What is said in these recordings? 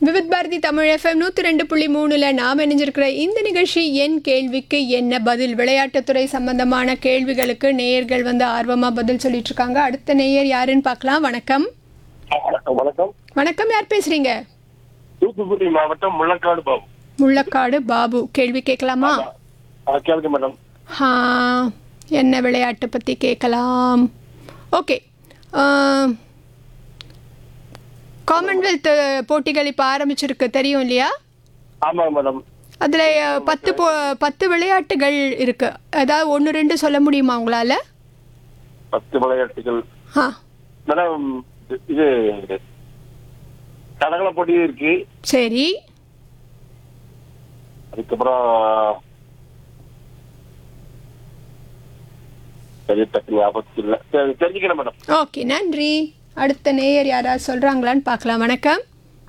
Vividh Bharathi Tamil FM நூற்றி ரெண்டு புள்ளி மூணுல நாம் இணைஞ்சிருக்கிற இந்த நிகழ்ச்சி என் கேள்விக்கு என்ன பதில் விளையாட்டுத்துறை சம்பந்தமான கேள்விகளுக்கு நேயர்கள் வந்து ஆர்வமாக பதில் சொல்லிட்டு இருக்காங்க அடுத்த நேயர் யாருன்னு பார்க்கலாம் வணக்கம் வணக்கம் வணக்கம் யார் பேசுறீங்க தூத்துக்குடி மாவட்டம் முள்ளக்காடு பாபு முள்ளக்காடு பாபு கேள்வி கேட்கலாமா ஆ, கேளுங்க மேடம் ஆ, என்ன விளையாட்டு பற்றி கேட்கலாம் ஓகே காமன்வெல்த் போட்டிகள் இப்போ ஆரம்பிச்சிருக்கு தெரியும் இல்லையா ஆமா மேடம் அதில் பத்து போ பத்து விளையாட்டுகள் இருக்கு ஏதாவது ஒன்று ரெண்டு சொல்ல முடியுமா உங்களால பத்து விளையாட்டுகள் ஆ மேடம் இது தடகள போட்டி இருக்கு சரி அதுக்கப்புறம் சரி டக்கு ஞாபகத்துக்கு இல்ல சரி, தெரிஞ்சுக்கிறேன் மேடம் ஓகே நன்றி அடுத்த நேயர் யாராவது சொல்கிறாங்களான்னு பார்க்கலாம் வணக்கம்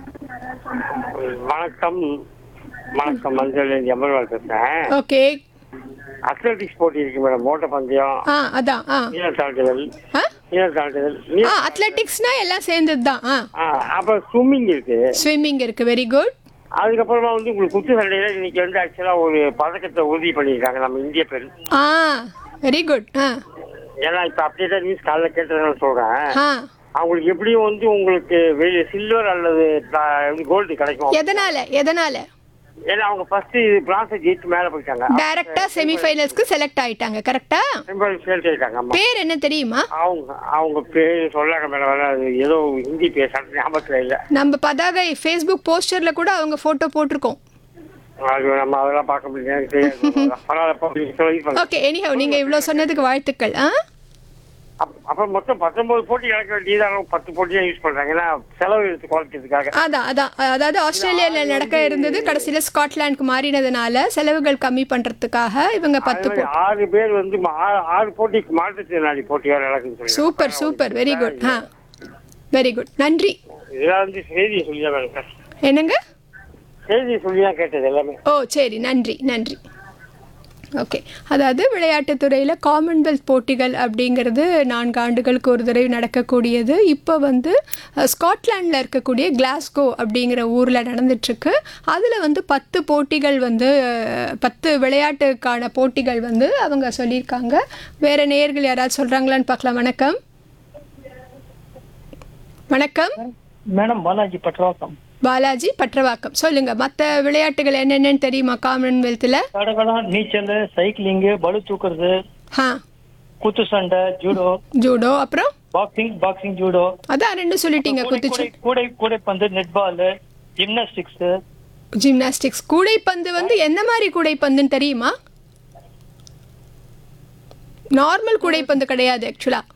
வணக்கம் வணக்கம் மஞ்சள் எம்பர்வால் பேசுறேன் ஓகே அத்லட்டிக்ஸ் போட்டி இருக்கு மேடம் ஓட்ட பந்தயம் ஆ அதான் ஆ நீள தாண்டுதல் ஆ நீள தாண்டுதல் ஆ நீள- அத்லெட்டிக்ஸ்னா எல்லாம் சேர்ந்தது தான் ஆ ஆ, அப்புறம் ஸ்விம்மிங் இருக்கு ஸ்விம்மிங் இருக்கு வெரி குட் அதுக்கப்புறமா வந்து உங்களுக்கு குத்து சண்டையில இன்னைக்கு வந்து ஆக்சுவலா ஒரு பதக்கத்தை உறுதி பண்ணியிருக்காங்க நம்ம இந்திய பெண் ஆ வெரி குட் ஆ ஏன்னா இப்ப அப்டேட்டட் நியூஸ் காலைல கேட்டதுன்னு சொல்றேன் ஆ அவங்களுக்கு எப்படியும் வந்து உங்களுக்கு சில்வர் அல்லது கோல்டு கிடைக்கும் எதனால எதனால ஏன்னா அவங்க ஃபர்ஸ்ட் பிரான்ஸ் ஜெயிச்சு மேல போயிட்டாங்க டைரக்டா செமிஃபைனல்ஸ்க்கு செலக்ட் ஆயிட்டாங்க கரெக்டா செமிஃபைனல் ஆயிட்டாங்க ஆமா பேர் என்ன தெரியுமா அவங்க அவங்க பேர் சொல்லாங்க மேடம் அது ஏதோ ஹிந்தி பேச ஞாபகத்துல இல்ல நம்ம பதாகை ஃபேஸ்புக் போஸ்டர்ல கூட அவங்க போட்டோ போட்டிருக்கோம் அது நம்ம அதெல்லாம் பார்க்க முடியாது எனக்கு தெரியாது பரவாயில்ல இப்போ நீங்க சொல்லி பாருங்க. ஓகே எனிஹவ் நீங்க இவ்வளவு சொன்னதுக்கு வாழ்த்துக்கள் ஆ அப்- அப்புறம் மொத்தம் பத்தொன்பது போட்டி இழக்க வேண்டியதாக பத்து போட்டியா யூஸ் பண்றாங்க ஏன்னா செலவு எடுத்து குறைக்கிறதுக்காக அதான் அதான் அதாவது ஆஸ்திரேலியால நடக்க இருந்தது கடைசியில ஸ்காட்லாந்துக்கு மாறினதுனால செலவுகள் கம்மி பண்றதுக்காக இவங்க பத்து அதே போ மாதிரி ஆறு பேர் வந்து மா- ஆறு- ஆறு போட்டிக்கு மாற்றுத்திறனாளி போட்டி வேற நடக்குதுன்னு சொல்லி சூப்பர் சூப்பர் வெரி குட் ஆ வெரி குட் நன்றி இதெல்லாம் வந்து செய்தியை சொல்லி தான் வேணும் சார் என்னங்க செய்தியை சொல்லி தான் கேட்டது எல்லாமே ஓ சரி நன்றி நன்றி ஓகே அதாவது விளையாட்டுத் துறையில் காமன்வெல்த் போட்டிகள் அப்படிங்கிறது நான்கு ஆண்டுகளுக்கு ஒரு தடவை நடக்கக்கூடியது இப்போ வந்து அஹ், ஸ்காட்லாண்டில் இருக்கக்கூடிய கிளாஸ்கோ அப்படிங்கிற ஊரில் நடந்துட்டுருக்கு அதில் வந்து பத்து போட்டிகள் வந்து அஹ், பத்து விளையாட்டுக்கான போட்டிகள் வந்து அவங்க சொல்லியிருக்காங்க வேறு நேயர்கள் யாராவது சொல்கிறாங்களான்னு பார்க்கலாம் வணக்கம் வணக்கம் மேடம் பாலாஜி பட்வாக்கம் பாலாஜி பற்றவாக்கம் சொல்லுங்கள் மற்ற விளையாட்டுகள் என்னென்னு தெரியுமா காமன்வெல்த்தில் தடகளம் நீச்சல் சைக்கிளிங்கு பளு தூக்குறது ஆ குத்து சண்டை ஜூடோ ஜூடோ அப்புறம் பாக்ஸிங் பாக்ஸிங் ஜூடோ அதான் ரெண்டு சொல்லிட்டீங்க குத்துச்சு கூடை கூடை கூடைப்பந்து நெட்பால் ஜிம்னாஸ்டிக்ஸ் ஜிம்னாஸ்டிக்ஸ் கூடைப்பந்து வந்து என்ன மாதிரி கூடைப்பந்துன்னு தெரியுமா நார்மல் கூடைப்பந்து கிடையாது ஆக்சுவலா